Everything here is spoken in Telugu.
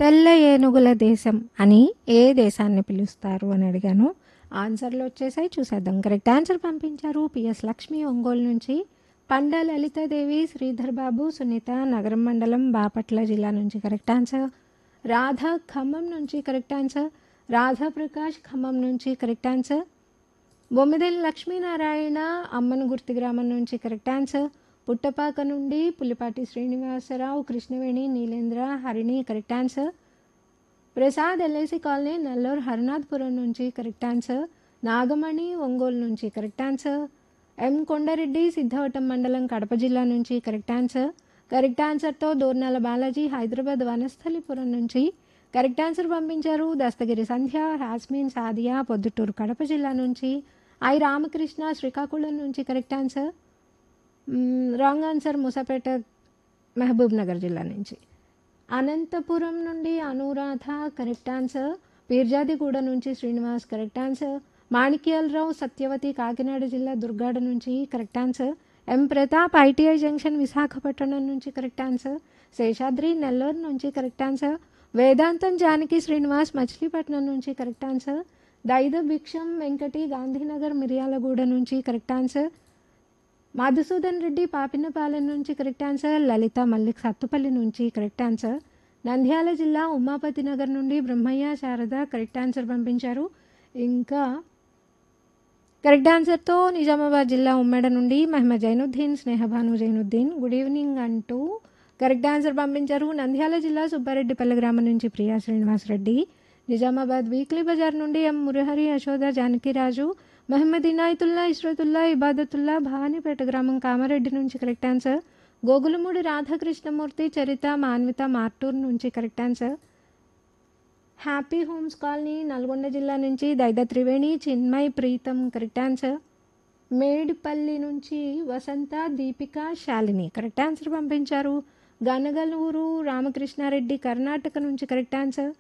తెల్ల ఏనుగుల దేశం అని ఏ దేశాన్ని పిలుస్తారు అని అడిగాను ఆన్సర్లు వచ్చేసాయి చూసేద్దాం కరెక్ట్ ఆన్సర్ పంపించారు పిఎస్ లక్ష్మి ఒంగోలు నుంచి పండ లలితాదేవి శ్రీధర్ బాబు సునీత నగరం మండలం బాపట్ల జిల్లా నుంచి కరెక్ట్ ఆన్సర్ రాధ ఖమ్మం నుంచి కరెక్ట్ ఆన్సర్ రాధా ప్రకాష్ ఖమ్మం నుంచి కరెక్ట్ ఆన్సర్ బొమ్మిదేని లక్ష్మీనారాయణ అమ్మను గుర్తి గ్రామం నుంచి కరెక్ట్ ఆన్సర్ పుట్టపాక నుండి Pulipati Srinivasarao Krishnaveni Nilendra Harini correct answer Prasad L I C colony Nellore Harinathpuram నుంచి కరెక్ట్ ఆన్సర్ నాగమణి ఒంగోలు నుంచి correct answer M Kondareddy Siddhavatam మండలం కడప జిల్లా నుంచి కరెక్ట్ ఆన్సర్ కరెక్ట్ ఆన్సర్తో దోర్నాల బాలాజీ హైదరాబాద్ వనస్థలిపురం నుంచి కరెక్ట్ ఆన్సర్ పంపించారు దస్తగిరి సంధ్య హాస్మిన్ సాదియా పొద్దుటూరు కడప జిల్లా నుంచి ఐ రామకృష్ణ శ్రీకాకుళం నుంచి correct answer wrong answer Musapeta Mahabubnagar జిల్లా నుంచి అనంతపురం నుండి అనురాధ కరెక్ట్ ఆన్సర్ పీర్జాదిగూడ నుంచి శ్రీనివాస్ కరెక్ట్ ఆన్సర్ మాణిక్యాలరావు సత్యవతి కాకినాడ జిల్లా దుర్గాడ నుంచి correct answer M Pratap I T I junction Visakhapatnam నుంచి కరెక్ట్ ఆన్సర్ శేషాద్రి నెల్లూరు నుంచి కరెక్ట్ ఆన్సర్ వేదాంతం జానకి శ్రీనివాస్ మచిలీపట్నం నుంచి కరెక్ట్ ఆన్సర్ దైద భిక్షం వెంకటి గాంధీనగర్ మిర్యాలగూడ నుంచి కరెక్ట్ ఆన్సర్ మధుసూదన్ రెడ్డి పాపినపాలెం నుంచి కరెక్ట్ ఆన్సర్ లలిత మల్లిక్ సత్తుపల్లి నుంచి కరెక్ట్ ఆన్సర్ నంద్యాల జిల్లా ఉమాపతి నగర్ నుండి బ్రహ్మయ్య శారద కరెక్ట్ ఆన్సర్ పంపించారు ఇంకా కరెక్ట్ ఆన్సర్తో నిజామాబాద్ జిల్లా ఉమ్మడి నుండి మహమ్మద్ జైనుద్దీన్ స్నేహభాను జైనుద్దీన్ గుడ్ ఈవినింగ్ అంటూ కరెక్ట్ ఆన్సర్ పంపించారు నంద్యాల జిల్లా సుబ్బారెడ్డిపల్లి గ్రామం నుంచి ప్రియా శ్రీనివాసరెడ్డి నిజామాబాద్ వీక్లీ బజార్ నుండి ఎం మురహరి యశోద జానకిరాజు మహమ్మద్ ఇనాయతుల్లా ఇష్రతుల్లా ఇబాదతుల్లా భవానీపేట గ్రామం కామారెడ్డి నుంచి కరెక్ట్ ఆన్సర్ గోగులమూడి రాధాకృష్ణమూర్తి చరిత మాన్విత మార్టూర్ నుంచి correct answer happy homes colony Nalgonda జిల్లా నుంచి దైద త్రివేణి చిన్మయ్ ప్రీతం కరెక్ట్ ఆన్సర్ మేడిపల్లి నుంచి వసంత దీపిక శాలిని కరెక్ట్ ఆన్సర్ పంపించారు గనగలూరు రామకృష్ణారెడ్డి కర్ణాటక నుంచి కరెక్ట్ ఆన్సర్